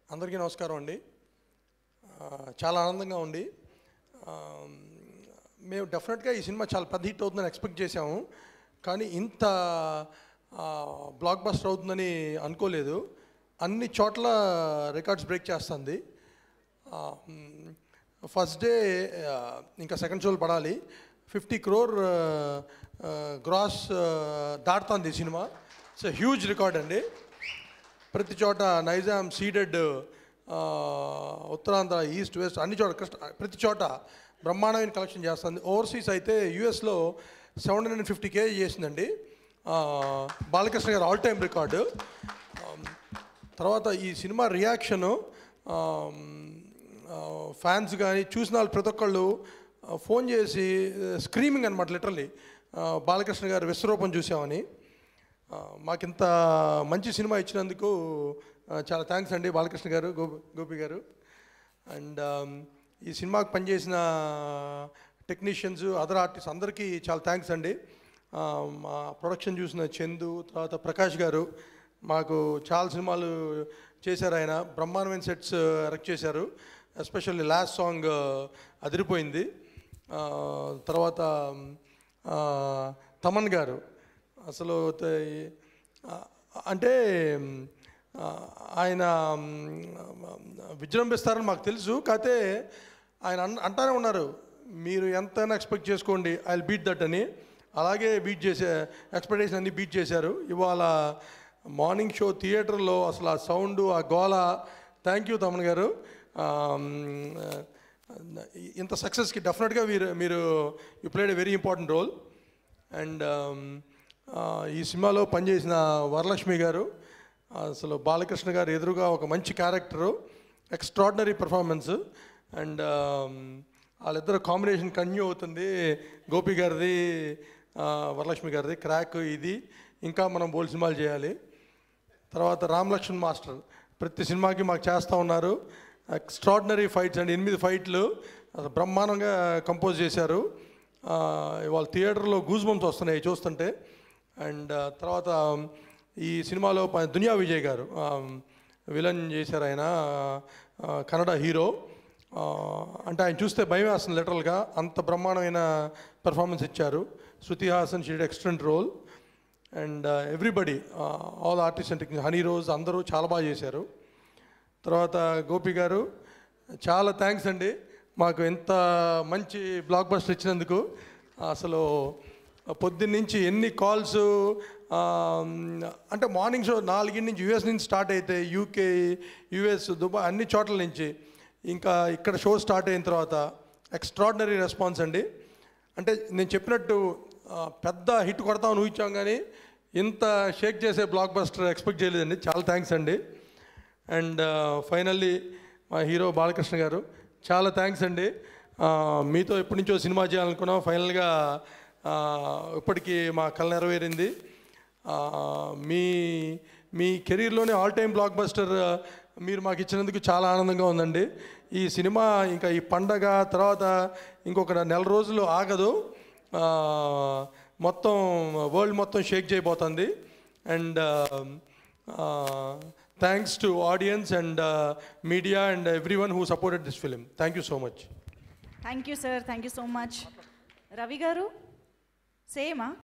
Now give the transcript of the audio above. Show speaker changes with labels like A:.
A: అందరికీ నమస్కారం అండి ఆ, చాలా ఆనందంగా ఉంది ఆ, మేము డెఫినెట్గా ఈ సినిమా చాలా పెద్ద హిట్ అవుతుందని ఎక్స్పెక్ట్ చేశాము కానీ ఇంత బ్లాక్ బస్టర్ అవుతుందని అనుకోలేదు అన్ని చోట్ల రికార్డ్స్ బ్రేక్ చేస్తుంది ఫస్ట్ డే ఇంకా సెకండ్ షోలు పడాలి ఫిఫ్టీ క్రోర్ గ్రాస్ దాటుతుంది ఈ సినిమా ఇట్స్ హ్యూజ్ రికార్డ్ అండి ప్రతి చోట Nizam Ceded Uttarandhra east west అన్ని చోట కృష్ణ ప్రతి చోట బ్రహ్మాండమైన కలెక్షన్ చేస్తుంది ఓవర్సీస్ అయితే యూఎస్లో సెవెన్ హండ్రెడ్ ఫిఫ్టీ కేజీ చేసిందండి ఆ, బాలకృష్ణ గారు ఆల్ టైమ్ రికార్డు తర్వాత ఈ సినిమా రియాక్షను ఫ్యాన్స్ కానీ చూసిన వాళ్ళు ప్రతి ఒక్కళ్ళు ఆ, ఫోన్ చేసి స్క్రీమింగ్ అనమాట లిటరల్లీ బాలకృష్ణ గారు విశ్వరూపం చూసామని ఆ, మాకింత మంచి సినిమా ఇచ్చినందుకు ఆ, చాలా థ్యాంక్స్ అండి బాలకృష్ణ గారు గోపి గోపి గారు అండ్ ఈ సినిమాకి పనిచేసిన టెక్నీషియన్స్ అదర్ ఆర్టిస్ట్ అందరికీ చాలా థ్యాంక్స్ అండి ఆ, మా ప్రొడక్షన్ చూసిన చందు తర్వాత ప్రకాష్ గారు మాకు చాలా సినిమాలు చేశారు ఆయన బ్రహ్మాండమైన సెట్స్ ఎరెక్ట్ చేశారు ఎస్పెషల్లీ లాస్ట్ సాంగ్ అదిరిపోయింది ఆ, తర్వాత ఆ, తమన్ గారు అసలు త- ఆ, అంటే ఆ, ఆయన మ్, విజృంభిస్తారని మాకు తెలుసు కాకపోతే ఆయన అన్ అంటానే ఉన్నారు మీరు ఎంతైనా ఎక్స్పెక్ట్ చేసుకోండి ఐ బీట్ దట్ అని అలాగే బీట్ చేసే ఎక్స్పెక్టేషన్ అన్ని బీట్ చేశారు ఇవాళ మార్నింగ్ షో థియేటర్లో అసలు ఆ సౌండ్ ఆ గోల థ్యాంక్ యూ తమన్ గారు ఆ, మ్, ఇంత సక్సెస్కి డెఫినెట్గా మీరు మీరు you played a very important role and ఈ సినిమాలో పనిచేసిన వరలక్ష్మి గారు అసలు బాలకృష్ణ గారు ఎదురుగా ఒక మంచి క్యారెక్టరు ఎక్స్ట్రాడినరీ పెర్ఫార్మెన్స్ అండ్ వాళ్ళిద్దరు కాంబినేషన్ కంటిన్యూ అవుతుంది గోపి గారిది ఆ, వరలక్ష్మి గారిది క్రాక్ ఇది ఇంకా మనం బోల్ సినిమాలు చేయాలి తర్వాత రామ్ లక్ష్మణ్ మాస్టర్ ప్రతి సినిమాకి మాకు చేస్తూ ఉన్నారు ఎక్స్ట్రాడినరీ ఫైట్స్ అండి ఎనిమిది ఫైట్లు అసలు బ్రహ్మాండంగా కంపోజ్ చేశారు ఆ, ఇవాళ థియేటర్లో గూజ్ బంప్స్ వస్తున్నాయి చూస్తుంటే అండ్ తర్వాత ఈ సినిమాలో ప- దునియా విజయ్ గారు ఆ, విలన్ చేశారు ఆయన ఆ, కన్నడ హీరో ఆ, అంటే ఆయన చూస్తే భయం వేస్తుంది లిటరల్గా అంత బ్రహ్మాండమైన పెర్ఫార్మెన్స్ ఇచ్చారు Shruti Haasan she'd excellent role and everybody all artist and Honey Rose అందరూ చాలా బాగా చేశారు తర్వాత గోపి గారు చాలా థ్యాంక్స్ అండి మాకు ఎంత మంచి బ్లాక్ బస్టర్ ఇచ్చినందుకు అసలు పొద్దున్న నుంచి ఎన్ని కాల్స్ అంటే మార్నింగ్ షో నాలుగింటి నుంచి యూఎస్ నుంచి స్టార్ట్ అయితే యూకే యూఎస్ దుబాయ్ అన్ని చోట్ల నుంచి ఇంకా ఇక్కడ షో స్టార్ట్ అయిన తర్వాత ఎక్స్ట్రాడినరీ రెస్పాన్స్ అండి అంటే నేను చెప్పినట్టు ఆ, పెద్ద హిట్ కొడతామని ఊహించాం కానీ ఇంత షేక్ చేసే బ్లాక్ బస్టర్ ఎక్స్పెక్ట్ చేయలేదండి చాలా థ్యాంక్స్ అండి అండ్ ఫైనల్లీ మా హీరో బాలకృష్ణ గారు చాలా థ్యాంక్స్ అండి ఆ, మీతో ఎప్పటి నుంచో సినిమా చేయాలనుకున్నాం ఫైనల్గా ఆ, ఇప్పటికీ మా కళ నెరవేరింది ఆ, మీ మీ కెరీర్లోనే ఆల్ టైమ్ బ్లాక్ బస్టర్ మీరు మాకు ఇచ్చినందుకు చాలా ఆనందంగా ఉందండి ఈ సినిమా ఇంకా ఈ పండగ తర్వాత ఇంకొక నెల రోజులు ఆగదు ఆ, మొత్తం వరల్డ్ మొత్తం షేక్ చేయబోతుంది and thanks to audience and media and every one who supported this film thank you so much
B: thank you sir thank you so much Ravi garu సేమా